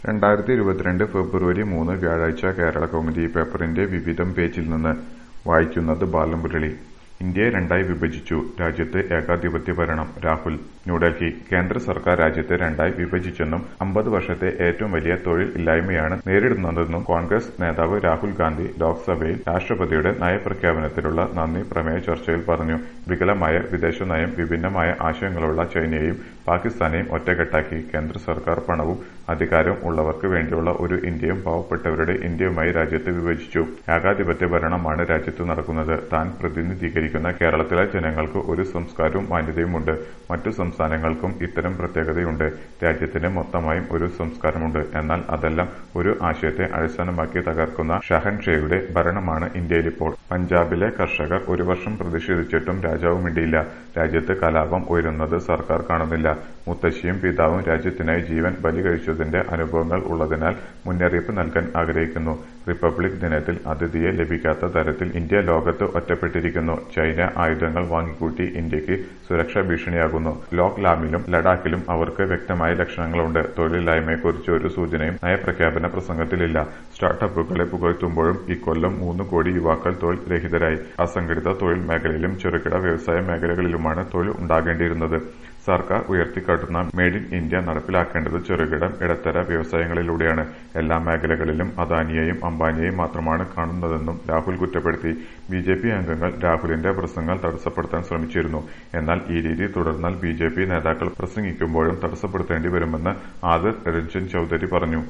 രണ്ടായിരത്തി ഇരുപത്തിരണ്ട് ഫെബ്രുവരി മൂന്ന് വ്യാഴാഴ്ച കേരള കൗമുദി പേപ്പറിന്റെ വിവിധം പേജിൽ നിന്ന് വായിക്കുന്നത് ബാലമുരളി ഇന്ത്യയെ രണ്ടായി വിഭജിച്ചു രാജ്യത്ത് ഏകാധിപത്യ ഭരണം രാഹുൽ ന്യൂഡൽഹി കേന്ദ്ര സർക്കാർ രാജ്യത്തെ രണ്ടായി വിഭജിച്ചെന്നും അമ്പത് വർഷത്തെ ഏറ്റവും വലിയ തൊഴിൽ ഇല്ലായ്മയാണ് നേരിടുന്നതെന്നും കോൺഗ്രസ് നേതാവ് രാഹുൽ ഗാന്ധി ലോക്സഭയിൽ രാഷ്ട്രപതിയുടെ നയപ്രഖ്യാപനത്തിലുള്ള നന്ദി പ്രമേയ ചർച്ചയിൽ പറഞ്ഞു വികലമായ വിദേശ നയം വിഭിന്നമായ ആശയങ്ങളുള്ള ചൈനയെയും പാകിസ്ഥാനെയും ഒറ്റക്കെട്ടാക്കി കേന്ദ്ര സർക്കാർ പണവും അധികാരവും ഉള്ളവർക്ക് വേണ്ടിയുള്ള ഒരു ഇന്ത്യയും പാവപ്പെട്ടവരുടെ ഇന്ത്യയുമായി രാജ്യത്ത് വിഭജിച്ചു ഏകാധിപത്യ ഭരണമാണ് രാജ്യത്ത് നടക്കുന്നത് താൻ പ്രതിനിധീകരിക്കുന്ന കേരളത്തിലെ ജനങ്ങൾക്ക് ഒരു സംസ്കാരവും മാന്യതയുമുണ്ട് മറ്റു സംസ്ഥാനങ്ങൾക്കും ഇത്തരം പ്രത്യേകതയുണ്ട് രാജ്യത്തിന് മൊത്തമായും ഒരു സംസ്കാരമുണ്ട് എന്നാൽ അതെല്ലാം ഒരു ആശയത്തെ അടിസ്ഥാനമാക്കി തകർക്കുന്ന ഷഹൻഷയുടെ ഭരണമാണ് ഇന്ത്യയിലിപ്പോൾ പഞ്ചാബിലെ കർഷകർ ഒരു വർഷം പ്രതിഷേധിച്ചിട്ടും രാജാവ് മിണ്ടിയില്ല രാജ്യത്ത് കലാപം ഉയരുന്നത് സർക്കാർ കാണുന്നില്ല മുത്തശ്ശിയും പിതാവും രാജ്യത്തിനായി ജീവൻ ബലി കഴിച്ചതിന്റെ അനുഭവങ്ങൾ ഉള്ളതിനാൽ മുന്നറിയിപ്പ് നൽകാൻ ആഗ്രഹിക്കുന്നു റിപ്പബ്ലിക് ദിനത്തിൽ അതിഥിയെ ലഭിക്കാത്ത തരത്തിൽ ഇന്ത്യ ലോകത്ത് ഒറ്റപ്പെട്ടിരിക്കുന്നു ചൈന ആയുധങ്ങൾ വാങ്ങിക്കൂട്ടി ഇന്ത്യക്ക് സുരക്ഷാ ഭീഷണിയാകുന്നു ലോക് ലാമിലും ലഡാക്കിലും അവർക്ക് വ്യക്തമായ ലക്ഷണങ്ങളുണ്ട് തൊഴിലില്ലായ്മയെക്കുറിച്ച് ഒരു സൂചനയും നയപ്രഖ്യാപന പ്രസംഗത്തിലില്ല സ്റ്റാർട്ടപ്പുകളെ പുകഴ്ത്തുമ്പോഴും ഇക്കൊല്ലം മൂന്ന് കോടി യുവാക്കൾ തൊഴിൽ രഹിതരായി അസംഘടിത തൊഴിൽ മേഖലയിലും ചെറുകിട വ്യവസായ മേഖലകളിലുമാണ് തൊഴിൽ ഉണ്ടാകേണ്ടിയിരുന്നത് സർക്കാർ ഉയർത്തിക്കാട്ടുന്ന മെയ്ഡ് ഇൻ ഇന്ത്യ നടപ്പിലാക്കേണ്ടത് ചെറുകിട ഇടത്തര വ്യവസായങ്ങളിലൂടെയാണ് എല്ലാ മേഖലകളിലും അദാനിയെയും അംബാനിയെയും മാത്രമാണ് കാണുന്നതെന്നും രാഹുൽ കുറ്റപ്പെടുത്തി ബി ജെ പി അംഗങ്ങൾ രാഹുലിന്റെ പ്രസംഗങ്ങൾ തടസ്സപ്പെടുത്താൻ ശ്രമിച്ചിരുന്നു എന്നാൽ ഈ രീതി തുടർന്നാൽ ബി ജെ പി നേതാക്കൾ പ്രസംഗിക്കുമ്പോഴും തടസ്സപ്പെടുത്തേണ്ടി വരുമെന്ന് ആദിർ രഞ്ജൻ ചൌധരി പറഞ്ഞു